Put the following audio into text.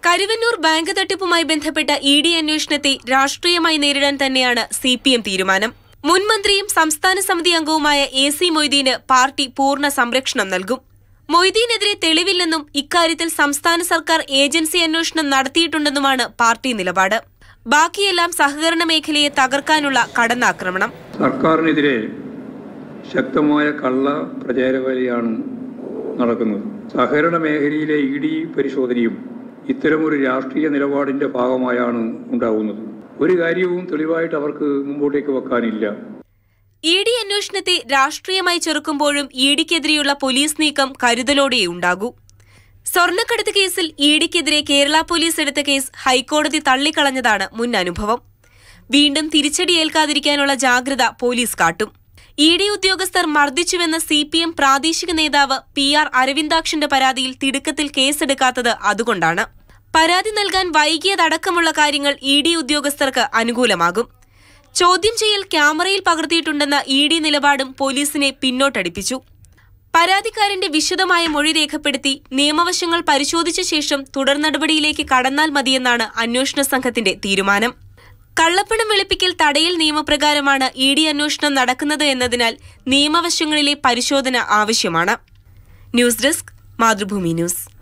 Karuvannur bank തട്ടിപ്പുമായി ബന്ധപ്പെട്ട E D അന്വേഷണത്തെ രാഷ്ട്രീയമായി നേരിടാൻ തന്നെയാണ് സി പി എം തീരുമാനം മുൻ മന്ത്രിയും സംസ്ഥാന സമിതി അംഗവുമായ എ സി മൊയ്തീന് പാർട്ടി പൂർണ്ണ സംരക്ഷണം നൽകും മൊയ്തീനെതിരെ തെളിവില്ലെന്നും ഇക്കാര്യത്തിൽ സംസ്ഥാന സർക്കാർ ഏജൻസി അന്വേഷണം നടത്തിയിട്ടുണ്ടെന്നുമാണ് പാർട്ടി നിലപാട് ബാക്കിയെല്ലാം സഹകരണ മേഖലയെ തകർക്കാനുള്ള കടന്നാക്രമണം സർക്കാരിനെതിരെ ശക്തമായ കള്ള പ്രചാരവേലയാണ് നടക്കുന്നത് സഹകരണ മേഖലയിലെ ഇ ഡി പരിശോധനയും ഇത്തരമൊരു രാഷ്ട്രീയ നിലപാടിന്റെ ഭാഗമായാണ് ഉണ്ടാകുന്നത് ഒരു കാര്യവും തെളിവായിട്ട് അവർക്ക് മുമ്പോട്ടേക്ക് വെക്കാനില്ല ഇ ഡി അന്വേഷണത്തെ രാഷ്ട്രീയമായി ചെറുക്കുമ്പോഴും ഇ ഡിക്കെതിരെയുള്ള പോലീസ് നീക്കം കരുതലോടെ ഉണ്ടാകൂ സ്വർണ്ണക്കടത്ത് കേസിൽ ഇ ഡിക്കെതിരെ കേരള പോലീസ് എടുത്ത കേസ് ഹൈക്കോടതി തള്ളിക്കളഞ്ഞതാണ് മുൻ അനുഭവം വീണ്ടും തിരിച്ചടിയേൽക്കാതിരിക്കാനുള്ള ജാഗ്രത പോലീസ് കാട്ടും ഇ ഡി ഉദ്യോഗസ്ഥർ മർദ്ദിച്ചുവെന്ന സി പി എം പ്രാദേശിക നേതാവ് പി ആർ അരവിന്ദാക്ഷന്റെ പരാതിയിൽ തിടുക്കത്തിൽ കേസെടുക്കാത്തത് അതുകൊണ്ടാണ് പരാതി നൽകാൻ വൈകിയതടക്കമുള്ള കാര്യങ്ങൾ ഇ ഡി ഉദ്യോഗസ്ഥർക്ക് അനുകൂലമാകും ചോദ്യം ചെയ്യൽ ക്യാമറയിൽ പകർത്തിയിട്ടുണ്ടെന്ന ഇ ഡി നിലപാടും പോലീസിനെ പിന്നോട്ടടിപ്പിച്ചു പരാതിക്കാരന്റെ വിശദമായ മൊഴി രേഖപ്പെടുത്തി നിയമവശങ്ങൾ പരിശോധിച്ച ശേഷം തുടർ നടപടിയിലേക്ക് കടന്നാൽ മതിയെന്നാണ് അന്വേഷണ സംഘത്തിന്റെ തീരുമാനം കള്ളപ്പണം വെളുപ്പിക്കൽ തടയൽ നിയമപ്രകാരമാണ് ഇ ഡി അന്വേഷണം നടക്കുന്നത് എന്നതിനാൽ നിയമവശങ്ങളിലെ പരിശോധന ആവശ്യമാണ് ന്യൂസ് ഡെസ്ക് മാതൃഭൂമി ന്യൂസ്